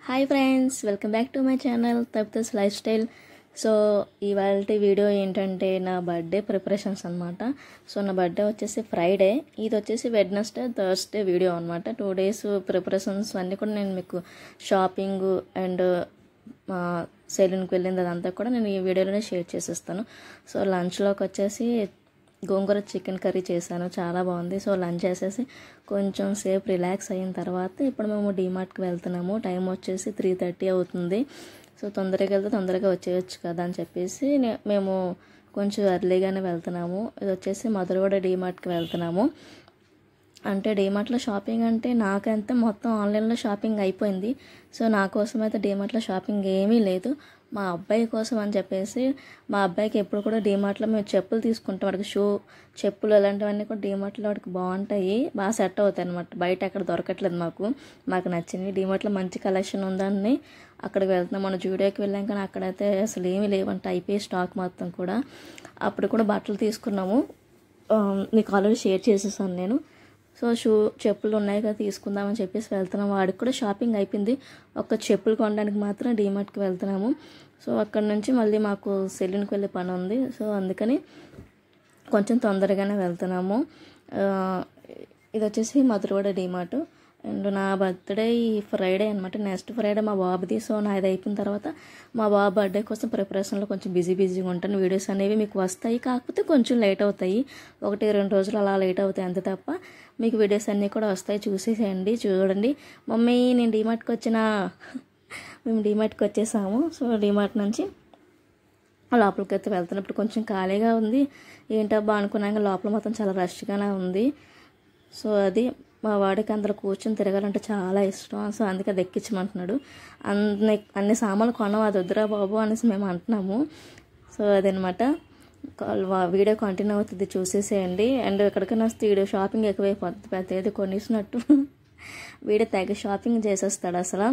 hi friends welcome back to my channel తప్తస్ lifestyle so ఇవాళ video ఏంటంటే నా బర్త్డే ప్రిపరేషన్స్ అనమాట సో నా బర్త్డే వచ్చేసి ఫ్రైడే ఇది వచ్చేసి వెడ్నెస్డే థర్స్డే వీడియో అనమాట టూ డేస్ ప్రిపరేషన్స్ అన్నీ కూడా నేను మీకు షాపింగ్ అండ్ సెలూన్కి వెళ్ళింది అదంతా కూడా నేను ఈ వీడియోలోనే షేర్ చేసేస్తాను సో లంచ్లోకి వచ్చేసి గోంగూర చికెన్ కర్రీ చేశాను చాలా బాగుంది సో లంచ్ చేసేసి కొంచెం సేపు రిలాక్స్ అయిన తర్వాత ఇప్పుడు మేము డీమార్ట్కి వెళ్తున్నాము టైం వచ్చేసి త్రీ థర్టీ అవుతుంది సో తొందరగా వెళ్తే తొందరగా వచ్చేయచ్చు కదా అని చెప్పేసి నే- మేము కొంచెం ఎర్లీగానే వెళ్తున్నాము ఇది వచ్చేసి మధురవాడ డీమార్ట్కి వెళ్తున్నాము అంటే డీమార్ట్లో షాపింగ్ అంటే నాకంటే మొత్తం ఆన్లైన్లో షాపింగ్ అయిపోయింది సో నా కోసం అయితే డీమార్ట్లో షాపింగ్ ఏమీ లేదు మా అబ్బాయి కోసం అని చెప్పేసి మా అబ్బాయికి ఎప్పుడు కూడా డీమార్ట్లో మేము చెప్పులు తీసుకుంటాం వాడికి షూ చెప్పులు అలాంటివన్నీ కూడా డీమార్ట్లో వాడికి బాగుంటాయి బాగా సెట్ అవుతాయి అనమాట బయట ఎక్కడ దొరకట్లేదు మాకు మాకు నచ్చింది డీమార్ట్లో మంచి కలెక్షన్ ఉందని అక్కడికి వెళ్తున్నాం మన జూడియోకి వెళ్ళాం కానీ అక్కడైతే అసలు ఏమీ లేవంట అయిపోయి స్టాక్ మొత్తం కూడా అప్పుడు కూడా బట్టలు తీసుకున్నాము ఆ, మీకు ఆల్రెడీ షేర్ చేసేసాను నేను సో షూ చెప్పులు ఉన్నాయి కదా తీసుకుందామని చెప్పేసి వెళ్తున్నాం వాడికి కూడా షాపింగ్ అయిపోయింది ఒక చెప్పులు కొనడానికి మాత్రం డీమార్ట్కి వెళ్తున్నాము సో అక్కడ నుంచి మళ్ళీ మాకు సెలూన్కి వెళ్ళే పని ఉంది సో అందుకని కొంచెం తొందరగానే వెళ్తున్నాము ఆ, ఇది వచ్చేసి మధురవాడ డీమార్ట్ అండ్ నా బర్త్డే ఈ ఫ్రైడే అనమాట నెక్స్ట్ ఫ్రైడే మా బాబుది సో నాది అయిపోయిన తర్వాత మా బాబు బర్త్డే కోసం ప్రిపరేషన్లో కొంచెం బిజీ బిజీగా ఉంటాను వీడియోస్ అనేవి మీకు వస్తాయి కాకపోతే కొంచెం లేట్ అవుతాయి ఒకటి రెండు రోజులు అలా లేట్ అవుతాయి అంతే తప్ప మీకు వీడియోస్ అన్నీ కూడా వస్తాయి చూసేసేయండి చూడండి మమ్మీ నేను డీమార్ట్కి వచ్చిన మేము డీమార్ట్కి వచ్చేసాము సో డీమార్ట్ నుంచి లోపలికి అయితే వెళ్తున్నప్పుడు కొంచెం ఖాళీగా ఉంది ఏంటబ్బా అనుకున్నాక లోపల మొత్తం చాలా రష్గానే ఉంది సో అది మా వాడికి అందరూ కూర్చొని తిరగాలంటే చాలా ఇష్టం సో అందుకే అది ఎక్కించమంటున్నాడు అన్ని అన్ని సామాన్లు కొనం అది వద్దురా బాబు అనేసి మేము అంటున్నాము సో అదనమాట కాల్- వా- వీడియో కంటిన్యూ అవుతుంది చూసేసేయండి అండ్ ఎక్కడికైనా వస్తే వీడియో షాపింగ్ ఎక్కువైపోతుంది పెద్ద ఏది కొనేసినట్టు వీడియో తెగ షాపింగ్ చేసేస్తాడు అసలు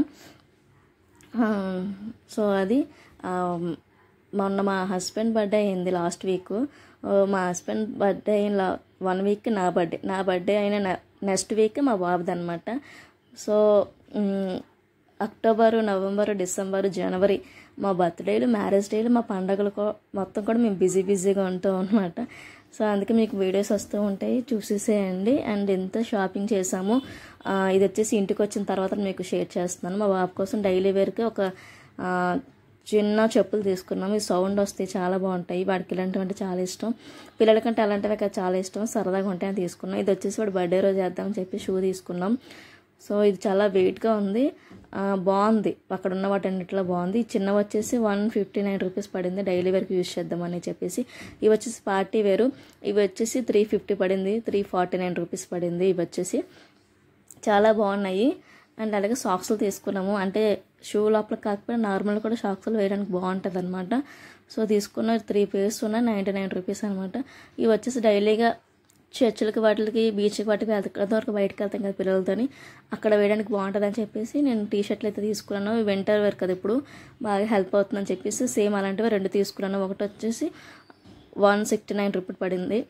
ఆ, సో అది ఆ, మొన్న మా హస్బెండ్ బర్త్డే అయింది లాస్ట్ వీక్ మా హస్బెండ్ బర్త్డే అయిన వన్ వీక్ నా బర్త్డే నా బర్త్డే అయిన నెక్స్ట్ వీక్ మా బాబుది అనమాట సో మ్, అక్టోబరు నవంబరు డిసెంబరు జనవరి మా బర్త్డేలు మ్యారేజ్ డేలు మా పండగలు కూ- మొత్తం కూడా మేము బిజీ బిజీగా ఉంటాం అనమాట సో అందుకే మీకు వీడియోస్ వస్తూ ఉంటాయి చూసేసేయండి అండ్ ఎంత షాపింగ్ చేసాము ఆ, ఇది వచ్చేసి ఇంటికి వచ్చిన తర్వాత మీకు షేర్ చేస్తున్నాను మా బాబు కోసం డైలీ వేర్కి ఒక ఆ, చిన్న చెప్పులు తీసుకున్నాం ఈ సౌండ్ వస్తాయి చాలా బాగుంటాయి వాడికి ఇలాంటివి అంటే చాలా ఇష్టం పిల్లలకంటే అలాంటివి కదా చాలా ఇష్టం సరదాగా ఉంటాయని తీసుకున్నాం ఇది వచ్చేసి వాడు బర్త్డే రోజు చేద్దామని చెప్పి షూ తీసుకున్నాం సో ఇది చాలా వెయిట్గా ఉంది ఆ, బాగుంది అక్కడ ఉన్న వాటన్నిటిలో బాగుంది ఈ చిన్నవి వచ్చేసి వన్ ఫిఫ్టీ నైన్ రూపీస్ పడింది డైలీ వేర్కి యూజ్ చేద్దామని చెప్పేసి ఇవి వచ్చేసి పార్టీ వేరు ఇవి వచ్చేసి త్రీ ఫిఫ్టీ పడింది త్రీ ఫార్టీ నైన్ రూపీస్ పడింది ఇవి వచ్చేసి చాలా బాగున్నాయి అండ్ అలాగే సాక్స్లు తీసుకున్నాము అంటే షూ లోపల కాకపోయినా నార్మల్ కూడా సాక్స్లు వేయడానికి బాగుంటుంది అనమాట సో తీసుకున్న త్రీ పేర్స్ ఉన్నాయి నైంటీ నైన్ రూపీస్ అనమాట ఇవి వచ్చేసి డైలీగా చర్చిలకి వాటికి బీచ్కి వాటికి వరకు బయటకు వెళ్తాం కదా పిల్లలతోని అక్కడ వేయడానికి బాగుంటుంది అని చెప్పేసి నేను టీ షర్ట్లు అయితే తీసుకున్నాను వింటర్ వేర్ కదా ఇప్పుడు బాగా హెల్ప్ అవుతుందని చెప్పేసి సేమ్ అలాంటివి రెండు తీసుకున్నాను ఒకటి వచ్చేసి వన్ సిక్స్టీ నైన్ రూపీ పడింది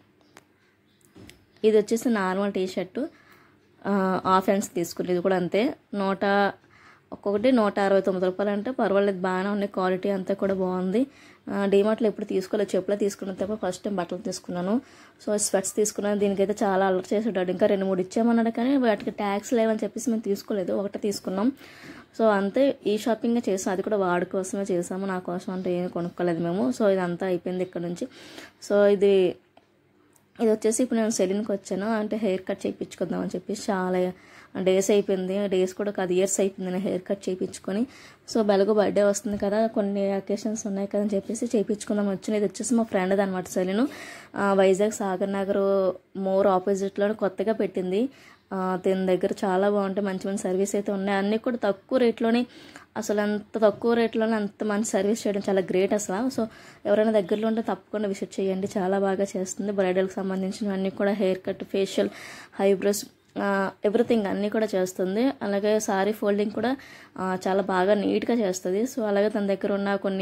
ఇది వచ్చేసి normal T shirt half hands తీసుకుని ఇది కూడా అంతే నూట ఒక్కొక్కటి నూట అరవై తొమ్మిది రూపాయలు అంటే పర్వాలేదు బాగానే ఉన్నాయి క్వాలిటీ అంతా కూడా బాగుంది డిమార్ట్లో ఎప్పుడు తీసుకోలేదు చెప్పులే తీసుకున్న తప్ప ఫస్ట్ టైం బట్టలు తీసుకున్నాను సో స్వెట్స్ తీసుకున్నాను దీనికైతే చాలా అలర్ట్ చేసేటాడు ఇంకా రెండు మూడు ఇచ్చామన్నాడు కానీ వాటికి ట్యాక్స్ లేవని చెప్పేసి మేము తీసుకోలేదు ఒకటే తీసుకున్నాం సో అంతే ఈ షాపింగ్ చేసాం అది కూడా వాడి కోసమే చేసాము నా కోసం అంటే ఏమి కొనుక్కోలేదు మేము సో ఇదంతా అయిపోయింది ఇక్కడ నుంచి సో ఇది ఇది వచ్చేసి ఇప్పుడు నేను సెలూన్కి వచ్చాను అంటే హెయిర్ కట్ చేయించుకుందాం అని చెప్పేసి చాలా డేస్ అయిపోయింది డేస్ కూడా కాదు ఇయర్స్ అయిపోయింది నేను హెయిర్ కట్ చేయించుకొని సో బెలగు బర్త్డే వస్తుంది కదా కొన్ని అకేషన్స్ ఉన్నాయి కదా అని చెప్పేసి చేయించుకుందాం వచ్చింది ఇది వచ్చేసి మా ఫ్రెండ్ అనమాట సెలూన్ వైజాగ్ సాగర్ నగర్ మోర్ ఆపోజిట్లో కొత్తగా పెట్టింది ఆ, దీని దగ్గర చాలా బాగుంటాయి మంచి మంచి సర్వీస్ అయితే ఉన్నాయి అన్నీ కూడా తక్కువ రేట్లోనే అసలు అంత తక్కువ రేట్లోనే అంత మంచి సర్వీస్ చేయడం చాలా గ్రేట్ అసలు సో ఎవరైనా దగ్గరలో ఉంటే తప్పకుండా విజిట్ చేయండి చాలా బాగా చేస్తుంది బ్రైడల్కి సంబంధించినవన్నీ కూడా haircut facial eyebrows everything అన్నీ కూడా చేస్తుంది అలాగే సారీ ఫోల్డింగ్ కూడా ఆ, చాలా బాగా నీట్గా చేస్తుంది సో అలాగే తన దగ్గర ఉన్న కొన్ని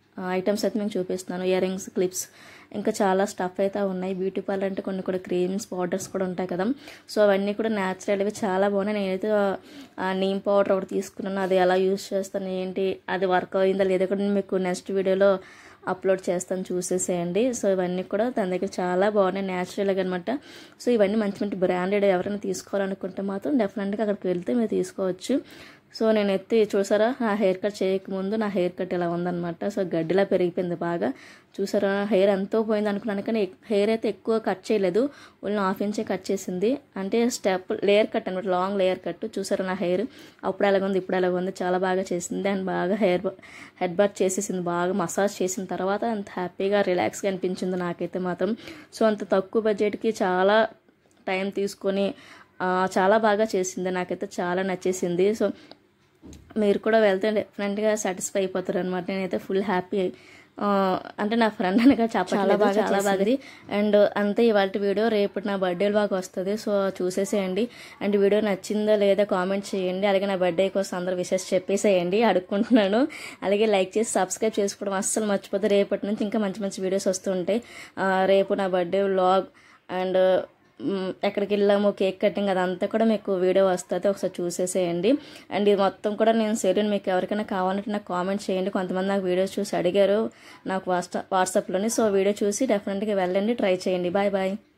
ఐటమ్స్ అయితే మీకు చూపిస్తున్నాను ఇయర్ రింగ్స్ క్లిప్స్ ఇంకా చాలా స్టఫ్ అయితే ఉన్నాయి బ్యూటీ పార్లర్ అంటే కొన్ని కూడా క్రీమ్స్ పౌడర్స్ కూడా ఉంటాయి కదా సో అవన్నీ కూడా న్యాచురల్వి చాలా బాగున్నాయి నేనైతే ఆ నీమ్ పౌడర్ ఒకటి తీసుకున్నాను అది ఎలా యూస్ చేస్తాను ఏంటి అది వర్క్ అయిందా లేదా కూడా నేను మీకు నెక్స్ట్ వీడియోలో అప్లోడ్ చేస్తాను చూసేసేయండి సో ఇవన్నీ కూడా తన దగ్గర చాలా బాగున్నాయి న్యాచురల్గా అనమాట సో ఇవన్నీ మంచి మంచి బ్రాండెడ్ ఎవరైనా తీసుకోవాలనుకుంటే మాత్రం డెఫినెట్గా అక్కడికి వెళ్తే మీరు తీసుకోవచ్చు సో నేను ఎత్తి చూసారా నా హెయిర్ కట్ చేయకముందు నా హెయిర్ కట్ ఇలా ఉందన్నమాట సో గడ్డిలా పెరిగిపోయింది బాగా చూసారా హెయిర్ ఎంతో పోయింది అనుకున్నాను కానీ హెయిర్ అయితే ఎక్కువ కట్ చేయలేదు ఓన్లీ హాఫ్ ఇంచే కట్ చేసింది అంటే స్టెప్ లేయర్ కట్ అనమాట లాంగ్ లేయర్ కట్ చూసారా నా హెయిర్ అప్పుడు ఎలాగ ఉంది ఇప్పుడు ఎలాగ ఉంది చాలా బాగా చేసింది అండ్ బాగా హెయిర్ హెడ్ బాత్ చేసేసింది బాగా మసాజ్ చేసిన తర్వాత అంత హ్యాపీగా రిలాక్స్గా అనిపించింది నాకైతే మాత్రం సో అంత తక్కువ బడ్జెట్కి చాలా టైం తీసుకొని చాలా బాగా చేసింది నాకైతే చాలా నచ్చేసింది సో మీరు కూడా వెళ్తే డెఫినెట్గా సాటిస్ఫై అయిపోతారు అనమాట నేనైతే ఫుల్ హ్యాపీ అంటే నా ఫ్రెండ్ అనగా చాలా బాగా చాలా బాగా అండ్ అంతే ఇవాళ వీడియో రేపు నా బర్త్డే బాగా వస్తుంది సో చూసేసేయండి అండ్ వీడియో నచ్చిందో లేదా కామెంట్ చేయండి అలాగే నా బర్త్డే కోసం అందరూ విషెస్ చెప్పేసేయండి అడుక్కుంటున్నాను అలాగే లైక్ చేసి సబ్స్క్రైబ్ చేసుకోవడం అస్సలు మర్చిపోతే రేపటి నుంచి ఇంకా మంచి మంచి వీడియోస్ వస్తుంటాయి రేపు నా బర్త్డే వ్లాగ్ అండ్ ఎక్కడికి వెళ్ళాము కేక్ కటింగ్ అదంతా కూడా మీకు వీడియో వస్తుంది ఒకసారి చూసేసేయండి అండ్ ఇది మొత్తం కూడా నేను సెలూన్ మీకు ఎవరికైనా కావాలంటే నాకు కామెంట్ చేయండి కొంతమంది నాకు వీడియోస్ చూసి అడిగారు నాకు వాట్సాప్ వాట్సాప్లోని సో వీడియో చూసి డెఫినెట్గా వెళ్ళండి ట్రై చేయండి బాయ్ బాయ్